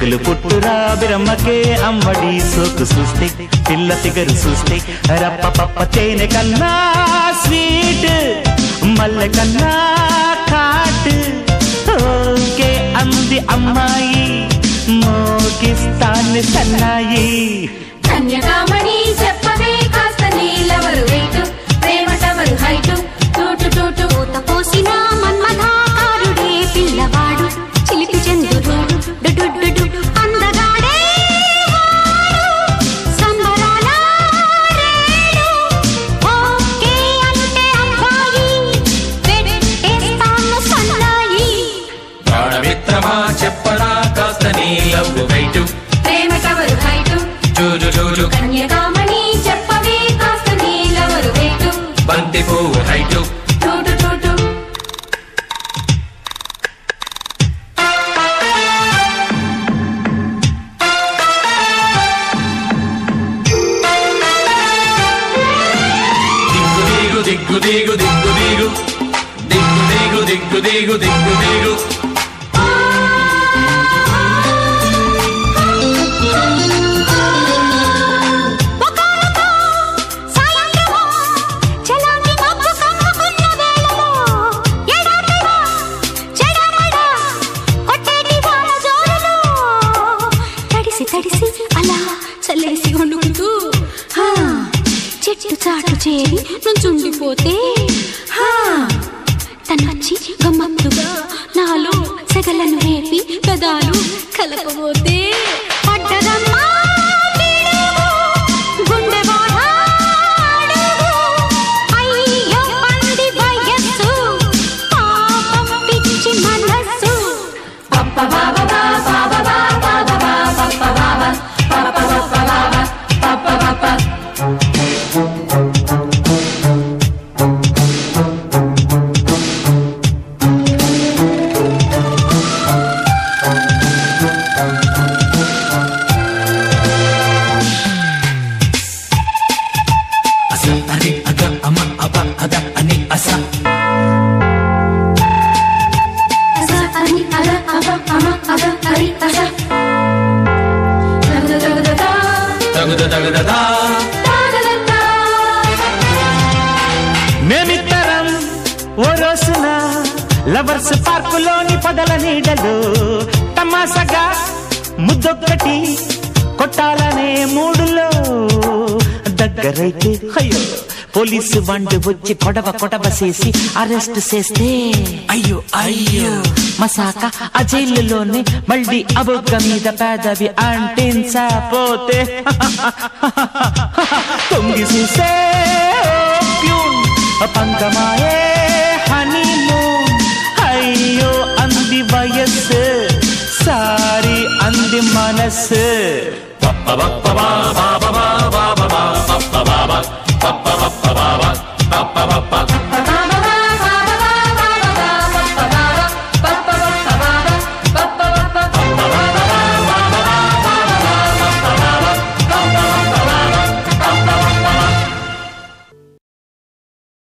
కొడుకులు పుట్టురా బిరమ్మకే అమ్మడి సోకు చూస్తే పిల్ల ఫిగరు చూస్తే రప్ప పప్ప తేనె కన్నా స్వీట్ మల్లె కన్నా కాట్ ఓకే అంది అమ్మాయి మోగిస్తాను సన్నాయి కన్యకామణి చెప్పవే కాస్త నీలవరు వెయిటు ప్రేమ టవరు హైటు టూటు టూటు పూత పోసిన మన్మథాకారుడే పిల్లవాడు చిలిపి చంద్రుడు డుడుడుడు అందగాడే వాడు. సంబరాల రేడు. ఓకే అంటే అబ్బాయి పెట్టేస్తాను సన్నాయి ప్రాణమిత్రమా చెప్పరా కాస్త నీ లవ్ వెయిటు ప్రేమ టవరు హైటు చూడు చూడు కన్యకామణి చెప్పవే కాస్త నీలవరు వెయిటు బంతి పువ్వు హైటు టూటు టూటు దిగ్గు దిగు దిగ్గు దిగు దిగు దిగు దిగు దిగ్గు దిగు దిగ్గు దిగు ఒకనొక సాయంత్రము చలాకి మబ్బు కమ్ముకున్న వేళలో ఎడాపెడా చెడమడా కొట్టేటి వాన జోరులో తడిసి తడిసి అలా చల్లేసి వణుకుతూ హా, చెట్టు చాటు చేరి నుంచుండిపోతే హా, తనొచ్చి గమ్మత్తుగా నాలో సెగలను రేపి గదాలు కలపబోతే పడ్డదమ్మా పిడుగు, గుండె బాధ అడుగు. అయ్యో పంది వయస్సు, పాపం పిచ్చి మనస్సు పప్ప బాబా బాబా బాబా బాబా పప్ప బాబా పప్ప పప్ప బాబా పప్ప పప్ప అస అని అగ అమ అబ అద అని అస అస అని అల అబ అమ అగ అరి అస దగదగదగదా, తగుద తగుదదా తాగదత్తా. మేమిద్దరం ఓ రోజున లవర్స్ పార్కులోని పదల నీడలు తమాసగా ముద్దొక్కటి కొట్టాలనే మూడులో దగ్గరైతే అయ్యో పోలీసు బండి వచ్చి కొడవ కొడవ చేసి అరెస్ట్ చేస్తే అయ్యో అయ్యో మసాక ఆ జైలులోనే మళ్ళీ అబొగ్గ మీద పేదవి అంటించపోతే తొంగి చూసే ఓప్యూన్ పంగమాయే హనీమూన్ అయ్యో అంది వయస్సు సారీ అంది మనస్సు పప్ప పప్ప